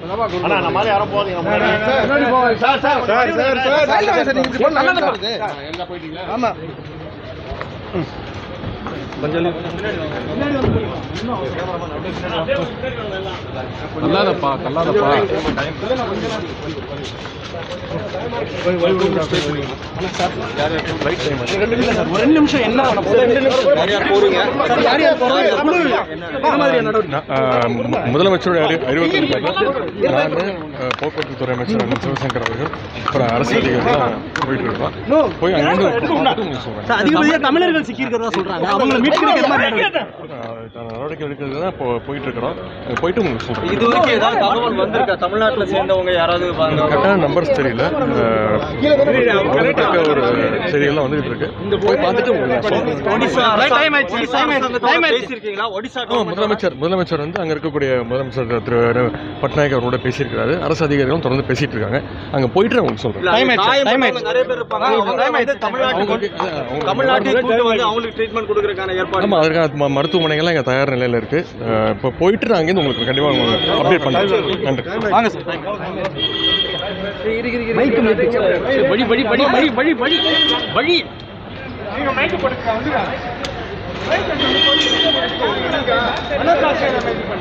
அண்ணா நம்ம மாதிரி யாரும் போகாதீங்க நம்ம முன்னாடி. Sir sir sir, sir, sir. Sir sir நீங்க இப்படி போனா நல்லா போகுது எல்லாம் போயிட்டீங்களா ஆமா கல்லாதப்பா கல்லாதப்பா ஒரு ரெண்டு நிமிஷம் என்ன பண்ண போகுது ரெண்டு நிமிஷம் யார் யார் போறீங்க யார் யார் போறீங்க என்ன மாதிரி நடவடிக்கை நான், ஆஹ், மு- முதலமைச்சருடைய அறி அறிவுறுத்தல் பேரில் நான் ஆஹ், போக்குவரத்து துறை அமைச்சர் அண்ணன் சிவசங்கர் அவர்கள் அப்புறம் அரசு அதிகாரிகள் போயிட்டு இருக்கோம் போய் அங்கிருந்து பார்த்துட்டு உங்களுக்கு சொல்றேன் அதிகப்படியா தமிழர்கள் சிக்கி இருக்கிறதா சொல்றாங்க அவங்கள மீட்கிறதுக்கு என்ன மாதிரி நடவடிக்கை ஆஹ், இதுக்கான நடவடிக்கை எடுக்கிறது தான் இப்போ போயிட்டு இருக்கிறோம் அஹ் போயிட்டு உங்களுக்கு சொல்றேன் இது வரைக்கும் ஏதாவது தகவல் வந்திருக்கா தமிழ்நாட்டுல சேர்ந்தவங்க யாராவது வாங்க கரெக்டான நம்பர்ஸ் தெரியல ஆஹ், வந்துட்டு இருக்க ஒரு செய்திகள்லாம் வந்துட்டு இருக்கு போய் பார்த்துட்டு உங்களுக்கு நான் சொல்றேன் ஒடிசா Time ஆயிடுச்சு, ஒடிசா time ஆயிடுச்சு, அரசாங்கத்தோட time ஆயிடுச்சு. பேசியிருக்கீங்களா ஒடிசா ஆமா, முதலமைச்சர் முதலமைச்சர் வந்து அங்க இருக்கக்கூடிய முதலமைச்சர் திரு பட்நாயக் அவரோட பேசியிருக்காரு அரசு அதிகாரிகளும் தொடர்ந்து பேசிட்டு இருக்காங்க அங்க போயிட்டு நான் உங்களுக்கு சொல்றேன் Time ஆயிடுச்சு, time காயம்பட்டவங்க ஆயிடுச்சு. நிறைய பேர் இருப்பாங்க அவங்க வந்து தமிழ்நாட்டுக்கு அவங்களுக்கு- கொண்டு- அவங்க- தமிழ்நாட்டுக்கு கூட்டு வந்து அவங்களுக்கு ட்ரீட்மெண்ட் கொடுக்கறதுக்கான ஏற்பாடு ஆமா அதற்கான ம- மருத்துவமனைகள்லாம் இங்க தயார் நிலையில இருக்கு அஹ் இப்போ போயிட்டு நான் அங்கேருந்து உங்களுக்கு கண்டிப்பா உங்களுக்கு அப்டேட் பண்றேன் நன்றி வாங்க சார் வழி வழி வழி வழி வழி வழி வழி மைக்கு போட்டுக்கலாம் வந்து